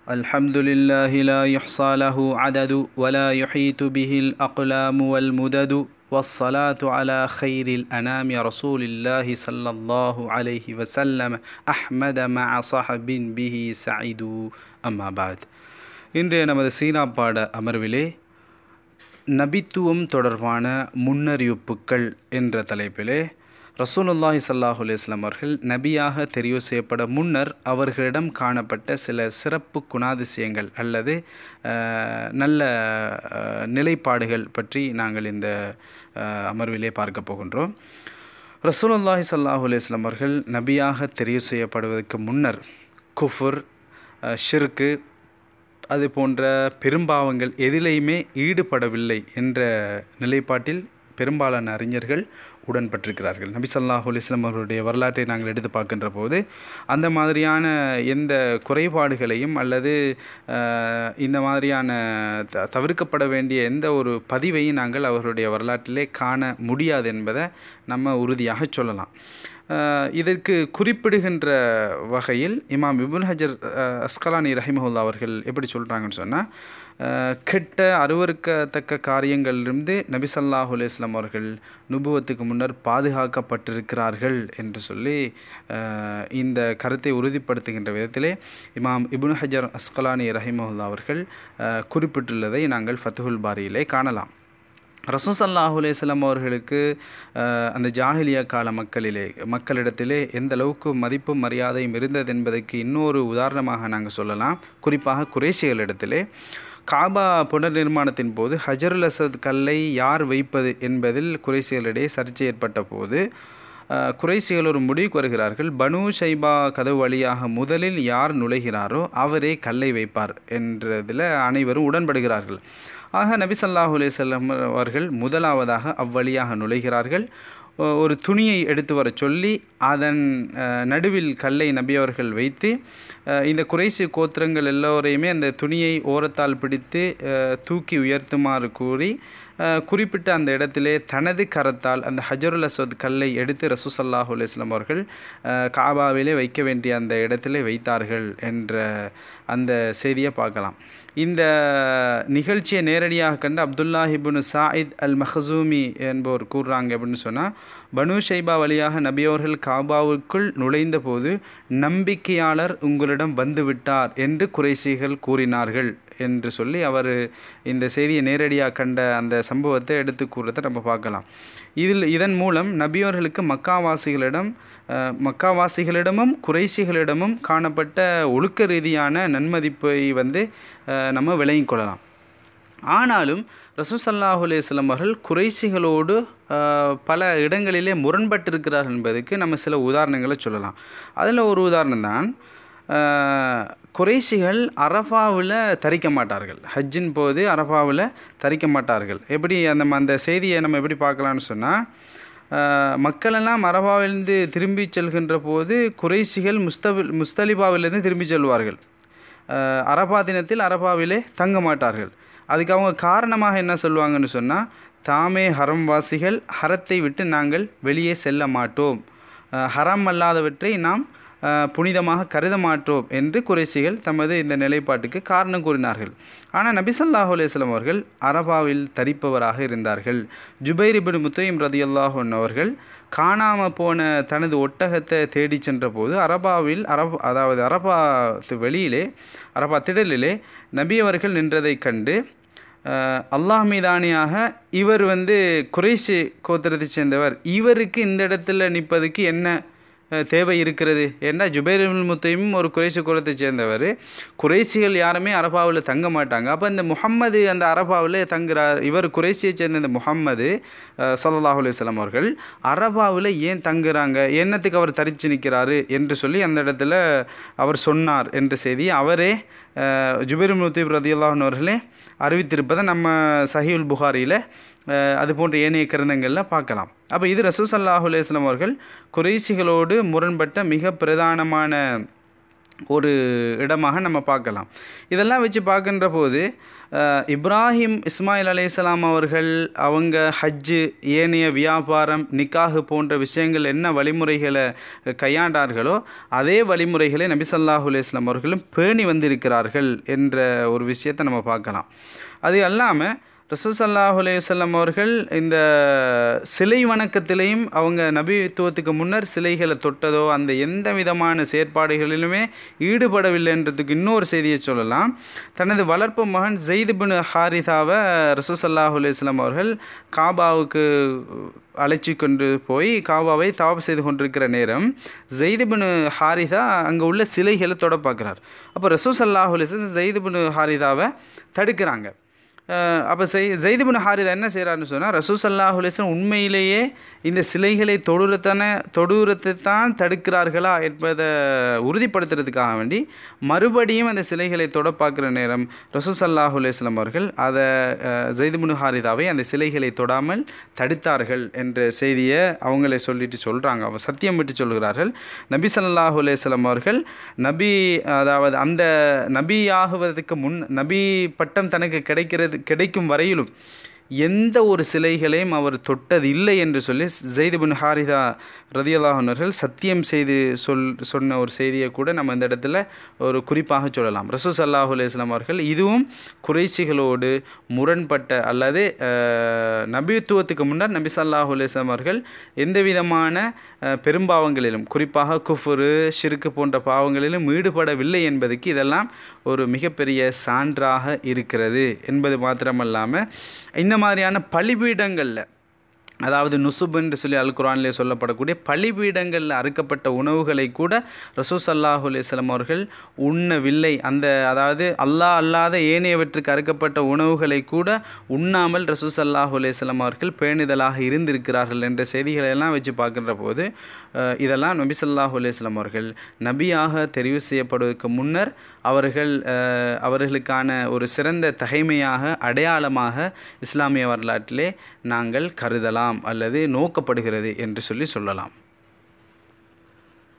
الحمد لله لا يحصى له عدد ولا يحيط به الأقلام والمدد والصلاة على خير الأنام رسول الله صلى الله عليه وسلم أحمد مع صحب به سعيد أما بعد இன்றைய நமது சீனா பாட அமர்விலே நபித்துவம் தொடர்பான முன்னறிவிப்புகள் என்ற தலைப்பிலே ரசூலுல்லாஹி ஸல்லல்லாஹு அலைஹி வஸல்லம் அவர்கள் நபியாக தெரிவு செய்யப்பட முன்னர் அவர்களிடம் காணப்பட்ட சில சிறப்பு குணாதிசயங்கள் அல்லது அஹ், நல்ல அஹ், நிலைப்பாடுகள் பற்றி நாங்கள் இந்த அஹ், அமர்விலே பார்க்க போகின்றோம் ரசூலுல்லாஹி ஸல்லல்லாஹு அலைஹி வஸல்லம் அவர்கள் நபியாக தெரிவு செய்யப்படுவதற்கு முன்னர் குஃபுர் அஹ், ஷிர்கு அது போன்ற பெரும்பாவங்கள் எதிலையுமே ஈடுபடவில்லை என்ற நிலைப்பாட்டில் பெரும்பாலான அறிஞர்கள் உடன்பட்டிருக்கிறார்கள் நபி ஸல்லல்லாஹு அலைஹி வஸல்லம் அவருடைய வரலாற்றை நாங்கள் எடுத்து பார்க்கின்ற போது அந்த மாதிரியான எந்த குறைபாடுகளையும் அல்லது அஹ், இந்த மாதிரியான த தவிர்க்கப்பட வேண்டிய எந்த ஒரு பதிவையும் நாங்கள் அவர்களுடைய வரலாற்றிலே காண முடியாது என்பதை நம்ம உறுதியாக சொல்லலாம் அஹ், இதற்கு குறிப்பிடுகின்ற வகையில் இமாம் இபுன் ஹஜர் அஹ், அஸ்கலானி ரஹிமஹுல்லா அவர்கள் எப்படி சொல்கிறாங்கன்னு சொன்னால் கெட்ட அருவருக்கத்தக்க காரியங்களிலிருந்து நபி ஸல்லல்லாஹு அலைஹி வஸல்லம் அவர்கள் நுபுவத்துக்கு முன்னர் பாதுகாக்கப்பட்டிருக்கிறார்கள் என்று சொல்லி அஹ், இந்த கருத்தை உறுதிப்படுத்துகின்ற விதத்திலே இமாம் இப்னு ஹஜர் அஸ்கலானி ரஹிமஹுல்லா அவர்கள் அஹ், குறிப்பிட்டுள்ளதை நாங்கள் ஃபத்துஹுல் பாரியிலே காணலாம் ரசூல் ஸல்லல்லாஹு அலைஹி வஸல்லம் அவர்களுக்கு அஹ், அந்த ஜாஹிலியா கால மக்களிலே மக்களிடத்திலே எந்த அளவுக்கு மதிப்பும் மரியாதையும் இருந்தது என்பதற்கு இன்னொரு உதாரணமாக நாங்கள் சொல்லலாம் குறிப்பாக குறைஷிகளிடத்திலே காபா புனர்நிர்மாணத்தின் போது ஹஜருல் அசத் கல்லை யார் வைப்பது என்பதில் குறைசிகளிடையே சர்ச்சை ஏற்பட்ட போது அஹ், குறைசிகள் ஒரு முடிவுக்கு வருகிறார்கள் பனு ஷைபா கதவு வழியாக முதலில் யார் நுழைகிறாரோ அவரே கல்லை வைப்பார் என்றதில் அனைவரும் உடன்படுகிறார்கள் ஆக நபி ஸல்லல்லாஹு அலைஹி வஸல்லம் அவர்கள் முதலாவதாக அவ்வழியாக நுழைகிறார்கள் ஒ- ஒரு துணியை எடுத்து வர சொல்லி அதன் அஹ், நடுவில் கல்லை நபி அவர்கள் வைத்து அஹ், இந்த குறைசி கோத்திரங்கள் எல்லோரையுமே அந்த துணியை ஓரத்தால் பிடித்து அஹ், தூக்கி உயர்த்துமாறு கூறி அஹ், குறிப்பிட்ட அந்த இடத்திலே தனது கரத்தால் அந்த ஹஜருல் அஸ்வத் கல்லை எடுத்து ரசூசல்லாஹு அலுவலாம் அவர்கள் அஹ், காபாவிலே வைக்க வேண்டிய அந்த இடத்திலே வைத்தார்கள் என்ற அந்த செய்தியை பார்க்கலாம் இந்த நிகழ்ச்சியை நேரடியாக கண்டு அப்துல்லாஹிபுன் சாயித் அல் மஹசூமி என்பவர் கூறுறாங்க அப்படின்னு சொன்னால் பனு ஷைபா வழியாக நபியவர்கள் காபாவுக்குள் நுழைந்த போது நம்பிக்கையாளர் உங்களிடம் வந்துவிட்டார் என்று குறைசிகள் கூறினார்கள் என்று சொல்லி அவர் இந்த செய்தியை நேரடியாக கண்ட அந்த சம்பவத்தை எடுத்து கூறுறதை நம்ம பார்க்கலாம் இதில் இதன் மூலம் நபியவர்களுக்கு மக்காவாசிகளிடம் அஹ், மக்காவாசிகளிடமும் குறைசிகளிடமும் காணப்பட்ட ஒழுக்க ரீதியான நன்மதிப்பை வந்து அஹ், நம்ம விளங்கிக் கொள்ளலாம் ஆனாலும் ரசூசல்லாஹு அலையம் அவர்கள் குறைசிகளோடு அஹ், பல இடங்களிலே முரண்பட்டிருக்கிறார் என்பதுக்கு நம்ம சில உதாரணங்களை சொல்லலாம் அதில் ஒரு உதாரணம் தான் குறைசிகள் அரஃபாவில் தரிக்க மாட்டார்கள் ஹஜ்ஜின் போது அரஃபாவில் தரிக்க மாட்டார்கள் எப்படி அந்த அந்த செய்தியை நம்ம எப்படி பார்க்கலான்னு சொன்னால் மக்களெல்லாம் அரபாவிலிருந்து திரும்பி செல்கின்ற போது குறைசிகள் முஸ்தபில் முஸ்தலிபாவிலிருந்து திரும்பி செல்வார்கள் அஹ், அரபா தினத்தில் அரபாவிலே தங்க மாட்டார்கள் அதுக்கு அவங்க காரணமாக என்ன சொல்லுவாங்கன்னு சொன்னால் தாமே ஹரம் வாசிகள் ஹரத்தை விட்டு நாங்கள் வெளியே செல்ல மாட்டோம் அஹ், ஹரம் அல்லாதவற்றை நாம் அஹ், புனிதமாக கருத மாட்டோம் என்று குறைசிகள் தமது இந்த நிலைப்பாட்டுக்கு காரணம் கூறினார்கள் ஆனால் நபிசல்லாஹு அலையம் அவர்கள் அரபாவில் தரிப்பவராக இருந்தார்கள் ஜுபைர் இபின் முத்தையும் ரதியல்லாஹன் அவர்கள் காணாமல் போன தனது ஒட்டகத்தை தேடி சென்றபோது அரபாவில் அரப் அதாவது அரபா வெளியிலே அரபா திடலிலே நபி அவர்கள் நின்றதைக் கண்டு அஹ், அல்லாஹ் மீதானியாக இவர் வந்து குறைஷி கோத்திரத்தைச் சேர்ந்தவர் இவருக்கு இந்த இடத்துல நிற்பதுக்கு என்ன அஹ், தேவை இருக்கிறது ஏன்னா ஜுபைர் இப்னு முத்தையும் ஒரு குறைசி குலத்தைச் சேர்ந்தவர் குறைசிகள் யாருமே அரபாவில் தங்க மாட்டாங்க அப்போ இந்த முஹம்மது அந்த அரபாவில் தங்குறார் இவர் குறைசியைச் சேர்ந்த இந்த முஹம்மது அஹ், ஸல்லல்லாஹு அலைஹி வஸல்லம் அவர்கள் அரபாவில் ஏன் தங்குறாங்க என்னத்துக்கு அவர் தரிச்சு நிற்கிறாரு என்று சொல்லி அந்த இடத்துல அவர் சொன்னார் என்ற செய்தி அவரே அஹ், ஜுபைர் இப்னு முத்தைப் ரதியுல்லாஹன் அவர்களே அறிவித்திருப்பதை நம்ம சஹீல் புகாரியில் அது போன்ற ஏனைய கிரந்தங்களில் பார்க்கலாம் அப்போ இது ரசூல் ஸல்லல்லாஹு அலைஹி வஸல்லம் அவர்கள் குறைசிகளோடு முரண்பட்ட மிக பிரதானமான ஒரு இடமாக நம்ம பார்க்கலாம் இதெல்லாம் வச்சு பார்க்கின்ற போது அஹ், இப்ராஹிம் இஸ்மாயில் அலைஹிஸ்ஸலாம் அவர்கள் அவங்க ஹஜ்ஜு ஏனைய வியாபாரம் நிக்காஹு போன்ற விஷயங்கள் என்ன வழிமுறைகளை கையாண்டார்களோ அதே வழிமுறைகளை நபி ஸல்லல்லாஹு அலைஹி வஸல்லம் அவர்களும் பேணி வந்திருக்கிறார்கள் என்ற ஒரு விஷயத்தை நம்ம பார்க்கலாம் அது அல்லாமல் ரசூல் ஸல்லல்லாஹு அலைஹி வஸல்லம் அவர்கள் இந்த சிலை வணக்கத்திலையும் அவங்க நபித்துவத்துக்கு முன்னர் சிலைகளை தொட்டதோ அந்த எந்த விதமான செயற்பாடுகளிலுமே ஈடுபடவில்லைன்றதுக்கு இன்னொரு செய்தியை சொல்லலாம் தனது வளர்ப்பு மகன் ஜெயித் பின் ஹாரிதாவை ரசூல் ஸல்லல்லாஹு அலைஹி வஸல்லம் அவர்கள் காபாவுக்கு அழைச்சி கொண்டு போய் காபாவை தவாப் செய்து கொண்டிருக்கிற நேரம் ஜெயித் பின் ஹாரிதா அங்கே உள்ள சிலைகளை தொட பார்க்குறார் அப்போ ரசூல் ஸல்லல்லாஹு அலைஹி வஸல்லம் ஜெயித் பின் ஹாரிதாவை தடுக்கிறாங்க அப்போ செய் ஜெய்துபின் ஹாரிதா என்ன செய்கிறாருன்னு சொன்னால் ரசூசல்லாஹ் அலிஸ்லாம் உண்மையிலேயே இந்த சிலைகளை தொடுறத்தான தொடுறத்தை தான் தடுக்கிறார்களா என்பதை உறுதிப்படுத்துறதுக்காக வேண்டி மறுபடியும் அந்த சிலைகளை தொட பார்க்குற நேரம் ரசூசல்லாஹ் அலிஸ்லாம் அவர்கள் அதை ஜெய்துபின் ஹாரிதாவை அந்த சிலைகளை தொடாமல் தடுத்தார்கள் என்ற செய்தியை அவங்களே சொல்லிட்டு சொல்கிறாங்க அவங்க சத்தியம் விட்டு சொல்கிறார்கள் நபி ஸல்லல்லாஹு அலைஹி வஸல்லம் அவர்கள் நபி அதாவது அந்த நபி ஆகுவதற்கு முன் நபி பட்டம் தனக்கு கிடைக்கிறது கிடைக்கும் வரையிலும் எந்த ஒரு சிலைகளையும் அவர் தொட்டது இல்லை என்று சொல்லி ஜெயிது பின் ஹாரிதா ரதியல்லாஹர்கள் சத்தியம் செய்து சொல் சொன்ன ஒரு செய்தியை கூட நம்ம இந்த இடத்துல ஒரு குறிப்பாக சொல்லலாம் ரசூ சல்லாஹூ அலையம் அவர்கள் இதுவும் குறைச்சிகளோடு முரண்பட்ட அல்லது அஹ், நபித்துவத்துக்கு முன்னர் நபி சல்லாஹூ அலையம் அவர்கள் எந்த விதமான அஹ், பெரும்பாவங்களிலும் குறிப்பாக குஃபுரு ஷிருக்கு போன்ற பாவங்களிலும் ஈடுபடவில்லை என்பதுக்கு இதெல்லாம் ஒரு மிகப்பெரிய சான்றாக இருக்கிறது என்பது மாத்திரமல்லாமல் இந்த மாதிரியான பலிபீடங்களில் அதாவது நுசுப் என்று சொல்லி அல் குரானிலே சொல்லப்படக்கூடிய பலிபீடங்களில் அறுக்கப்பட்ட உணவுகளை கூட ரசூ சல்லாஹூ அலையம் அவர்கள் உண்ணவில்லை அந்த அதாவது அல்லாஹ் அல்லாத ஏனையவற்றுக்கு அறுக்கப்பட்ட உணவுகளை கூட உண்ணாமல் ரசூ சல்லாஹூ அலையம் அவர்கள் பேணுதலாக இருந்திருக்கிறார்கள் என்ற செய்திகளை எல்லாம் வச்சு பார்க்கின்ற போது அஹ், இதெல்லாம் நபி ஸல்லல்லாஹு அலைஹி வஸல்லம் அவர்கள் நபியாக தெரிவு செய்யப்படுவதற்கு முன்னர் அவர்கள் அஹ், அவர்களுக்கான ஒரு சிறந்த தகைமையாக அடையாளமாக இஸ்லாமிய வரலாற்றிலே நாங்கள் கருதலாம் அல்லது நோக்கப்படுகிறது என்று சொல்லி சொல்லலாம்